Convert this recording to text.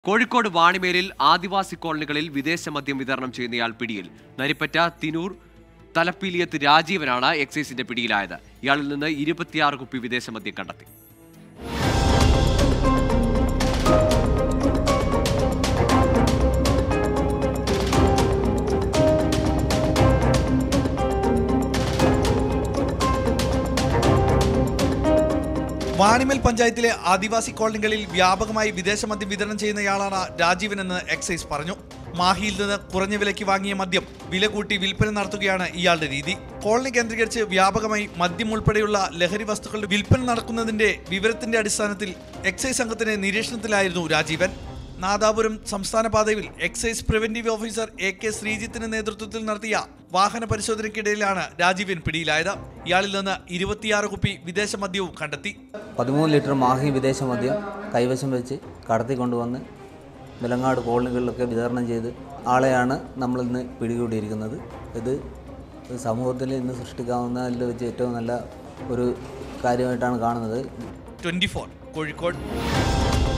കോഴിക്കോട് വാണിമേലിൽ ആദിവാസി കോളനികളിൽ വിദേശ മദ്യം വിതരണം ചെയ്യുന്നയാൾ പിടിയിൽ നരിപ്പറ്റ തിനൂർ തലപ്പീലിയത്ത് രാജീവനാണ് എക്സൈസിന്റെ പിടിയിലായത് ഇയാളിൽ നിന്ന് ഇരുപത്തിയാറ് കുപ്പി വിദേശ മദ്യം കണ്ടെത്തി വാണിമൽ പഞ്ചായത്തിലെ ആദിവാസി കോളനികളിൽ വ്യാപകമായി വിദേശ മദ്യം വിതരണം ചെയ്യുന്നയാളാണ് രാജീവൻ എന്ന് എക്സൈസ് പറഞ്ഞു മാഹിയിൽ നിന്ന് കുറഞ്ഞ വിലയ്ക്ക് വാങ്ങിയ മദ്യം വില കൂട്ടി വിൽപ്പന നടത്തുകയാണ് ഇയാളുടെ രീതി കോളനി കേന്ദ്രീകരിച്ച് വ്യാപകമായി മദ്യം ഉൾപ്പെടെയുള്ള ലഹരി വസ്തുക്കളുടെ വിൽപ്പന നടക്കുന്നതിന്റെ വിവരത്തിന്റെ അടിസ്ഥാനത്തിൽ എക്സൈസ് സംഘത്തിന്റെ നിരീക്ഷണത്തിലായിരുന്നു രാജീവൻ നാദാപുരം സംസ്ഥാന പാതയിൽ excise preventive officer A K ശ്രീജിത്തിന്റെ നേതൃത്വത്തിൽ നടത്തിയ വാഹന പരിശോധനയ്ക്കിടയിലാണ് രാജീവൻ പിടിയിലായത് ഇയാളിൽ നിന്ന് ഇരുപത്തിയാറ് കുപ്പി വിദേശ മദ്യവും കണ്ടെത്തി പതിമൂന്ന് ലിറ്റർ മാഹി വിദേശ മദ്യം കൈവശം വെച്ച് കടത്തിക്കൊണ്ടുവന്ന് നിലങ്ങാട് കോളനികളിലൊക്കെ വിതരണം ചെയ്ത് ആളെയാണ് നമ്മൾ ഇന്ന് പിടികൂടിയിരിക്കുന്നത് ഇത് സമൂഹത്തിൽ ഇന്ന് സൃഷ്ടിക്കാവുന്നതിൽ വെച്ച് ഏറ്റവും നല്ല ഒരു കാര്യമായിട്ടാണ് കാണുന്നത് ട്വന്റി കോഴിക്കോട്